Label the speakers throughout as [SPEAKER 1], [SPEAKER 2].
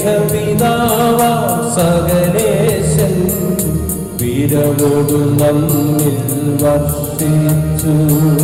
[SPEAKER 1] സ്നേഹപിതാവ സകലേശൻ വിരവോടു നമ്മിൽ വർഷിച്ചു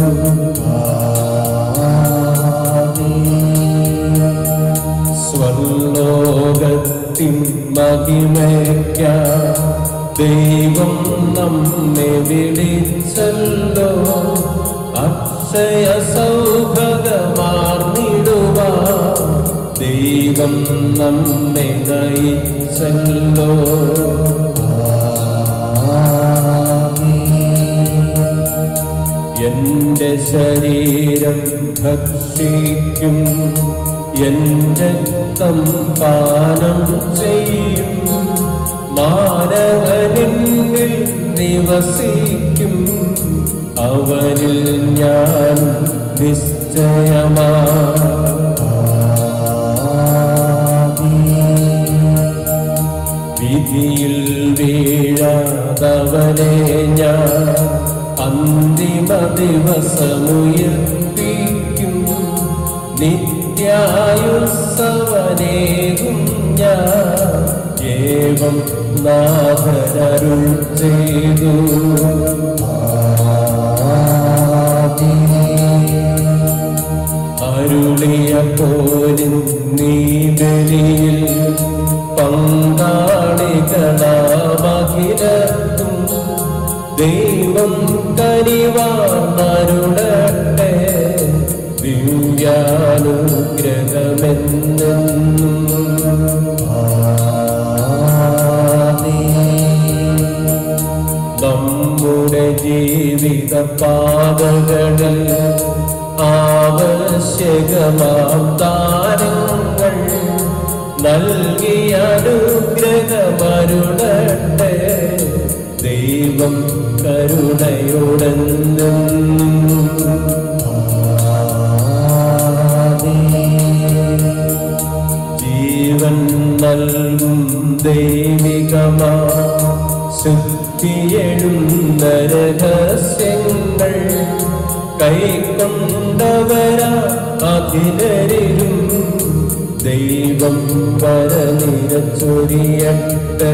[SPEAKER 1] സ്വർലോകത്തിൻ മഹിമയ്ക്ക ദൈവം നമ്മെ വിളിച്ചല്ലോ അക്ഷയ സൗഭഗമാർന്നിടുക ദൈവം നമ്മെ നയിച്ചല്ലോ എന്റെ ശരീരം ഭക്ഷിക്കും എന്റെ രക്തം പാനം ചെയ്യും മാനവനിൽ നിവസിക്കും അവനിൽ ഞാൻ നിശ്ചയമാ വിധിയിൽ വീഴാതവനെ ഞാൻ അന്തിമ ദിവസമുയർപ്പിക്കും നിത്യായുസവനേകും ഞാൻ ഏവം നാഥരരുൾ ചെയ്തു അരുളിയ പോലിൻ നീ ബലിയിൽ പങ്കാളികളാമഖിലത്തും ദൈവം കനിവാർന്നരുളട്ടെ ദിവ്യാനുഗ്രഹമെന്നും നമ്മുടെ ജീവിത പാതകളിൽ ആവശ്യകമാം താരങ്ങൾ നൽകി അനുഗ്രഹമരുളട്ടെ ദൈവം കരുണയോടെന്നും ജീവൻ നൽകും ദൈവികമാ ശുദ്ധിയെഴുന്ന രഹസ്യങ്ങൾ കൈക്കൊണ്ടവരാ അഖിലരിലും ദൈവം വരനിരച്ചൊരിയട്ടെ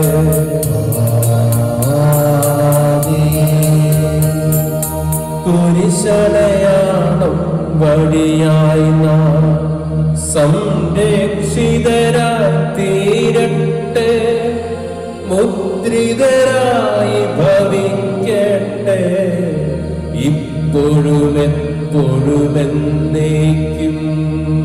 [SPEAKER 1] കുരിശടയാളം വഴിയായി നാം സംരക്ഷിതരായി തീരട്ടെ മുദ്രിതരായി ഭവിക്കട്ടെ ഇപ്പോഴും എപ്പോഴും എന്നേക്കും